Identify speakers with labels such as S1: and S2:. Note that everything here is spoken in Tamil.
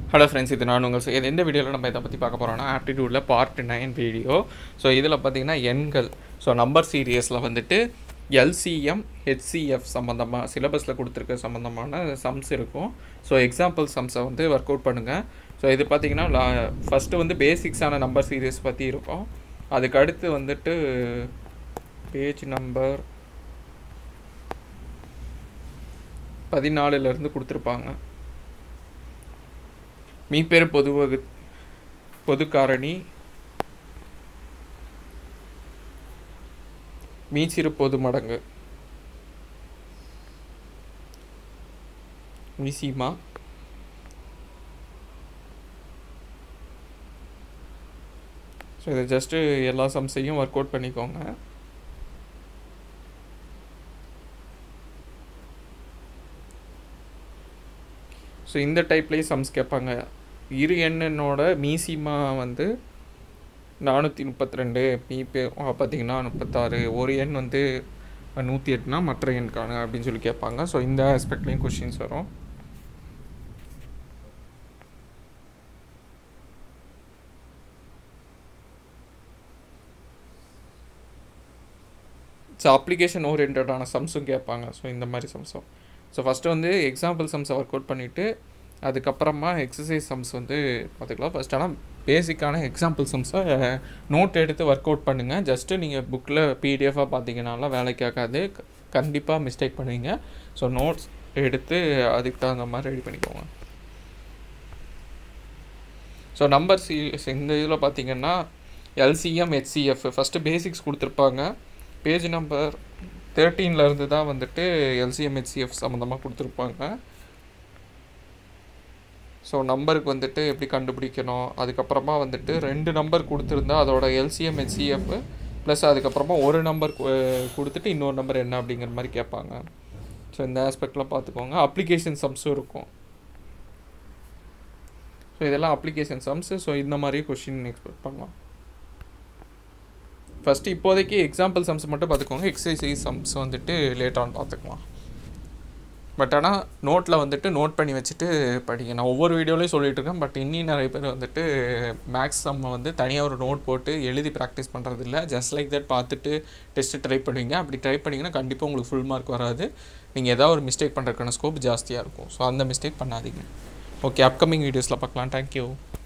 S1: ஹலோ ஃப்ரெண்ட்ஸ் இது நான் உங்கள் இது எந்த வீடியோவில் நம்ம இதை பற்றி பார்க்க போகிறோம்னா ஆப்டிடியூடில் பார்ட் நைன் வீடியோ ஸோ இதில் பார்த்தீங்கன்னா எண்கள் ஸோ நம்பர் சீரியஸில் வந்துட்டு எல்சிஎம் ஹெச்சிஎஃப் சம்மந்தமாக சிலபஸில் கொடுத்துருக்க சம்மந்தமான சம்ஸ் இருக்கும் ஸோ எக்ஸாம்பிள் சம்ஸை வந்து ஒர்க் அவுட் பண்ணுங்கள் ஸோ இது பார்த்தீங்கன்னா லா ஃபஸ்ட்டு வந்து பேசிக்ஸான நம்பர் சீரியஸ் பற்றி இருக்கும் அதுக்கு அடுத்து வந்துட்டு பேஜ் நம்பர் பதினாலுலேருந்து கொடுத்துருப்பாங்க மீப்பெரு பொது வகு பொது காரணி மீச்சிறு பொது மடங்கு மிசிமா ஸோ இதை ஜஸ்ட்டு எல்லா சம்ஸையும் ஒர்க் அவுட் பண்ணிக்கோங்க ஸோ இந்த டைப்லேயும் சம்ஸ் கேட்பாங்க இரு எண்ணனோட மீசிமா வந்து நானூற்றி முப்பத்தி ரெண்டு மீபே பார்த்தீங்கன்னா முப்பத்தாறு ஒரு எண் வந்து நூற்றி எட்டுனா மற்ற எண் காணு அப்படின்னு சொல்லி கேட்பாங்க ஸோ இந்த ஆஸ்பெக்ட்லேயும் கொஷின்ஸ் வரும் ஸோ அப்ளிகேஷன் ஓரியன்டான சம்ஸும் கேட்பாங்க ஸோ இந்த மாதிரி சம்ஸும் ஸோ ஃபஸ்ட்டு வந்து எக்ஸாம்பிள் சம்ஸை ஒர்க் அவுட் பண்ணிவிட்டு அதுக்கப்புறமா எக்ஸசைஸ் சம்ஸ் வந்து பார்த்துக்கலாம் ஃபஸ்ட் ஆனால் பேசிக்கான எக்ஸாம்பிள் சம்ஸை நோட் எடுத்து ஒர்க் அவுட் பண்ணுங்கள் ஜஸ்ட்டு நீங்கள் புக்கில் பிடிஎஃபாக பார்த்தீங்கனாலாம் வேலைக்கு ஆகாது கண்டிப்பாக மிஸ்டேக் பண்ணுவீங்க ஸோ நோட்ஸ் எடுத்து அதுக்கு தகுந்த மாதிரி ரெடி பண்ணிக்கோங்க ஸோ நம்பர் சி இந்த இதில் பார்த்தீங்கன்னா எல்சிஎம் ஹெச்சிஎஃப் ஃபஸ்ட்டு பேசிக்ஸ் கொடுத்துருப்பாங்க பேஜ் நம்பர் தேர்ட்டீனில் இருந்து தான் வந்துட்டு எல்சிஎம் ஹெச்சிஎஃப் சம்மந்தமாக கொடுத்துருப்பாங்க ஸோ நம்பருக்கு வந்துட்டு எப்படி கண்டுபிடிக்கணும் அதுக்கப்புறமா வந்துட்டு ரெண்டு நம்பர் கொடுத்துருந்தா அதோட எல்சிஎம் ஹெச்சிஎஃப் ப்ளஸ் அதுக்கப்புறமா ஒரு நம்பர் கொடுத்துட்டு இன்னொரு நம்பர் என்ன அப்படிங்கிற மாதிரி கேட்பாங்க ஸோ இந்த ஆஸ்பெக்டில் பார்த்துக்கோங்க அப்ளிகேஷன் சம்ஸும் இருக்கும் ஸோ இதெல்லாம் அப்ளிகேஷன் சம்ஸு ஸோ இந்த மாதிரி கொஷின் எக்ஸ்பெக்ட் பண்ணலாம் ஃபஸ்ட்டு இப்போதைக்கு எக்ஸாம்பிள் சம்ஸ் மட்டும் பார்த்துக்கோங்க எக்ஸசைஸ் சம்ஸ் வந்துட்டு லேட் ஆன் பார்த்துக்கலாம் பட் ஆனால் நோட்டில் வந்துட்டு நோட் பண்ணி வச்சுட்டு படிங்க நான் ஒவ்வொரு வீடியோலையும் சொல்லிட்டு இருக்கேன் பட் இன்னும் நிறைய பேர் வந்துட்டு மேக்ஸ் சம்மை வந்து தனியாக ஒரு நோட் போட்டு எழுதி ப்ராக்டிஸ் பண்ணுறது இல்லை ஜஸ்ட் லைக் தட் பார்த்துட்டு டெஸ்ட்டு ட்ரை பண்ணுவீங்க அப்படி ட்ரை பண்ணிங்கன்னா கண்டிப்பாக உங்களுக்கு ஃபுல் மார்க் வராது நீங்கள் ஏதாவது ஒரு மிஸ்டேக் பண்ணுறதுக்கான ஸ்கோப் ஜாஸ்தியாக இருக்கும் ஸோ அந்த மிஸ்டேக் பண்ணாதீங்க ஓகே அப்கமிங் வீடியோஸில் பார்க்கலாம் தேங்க்யூ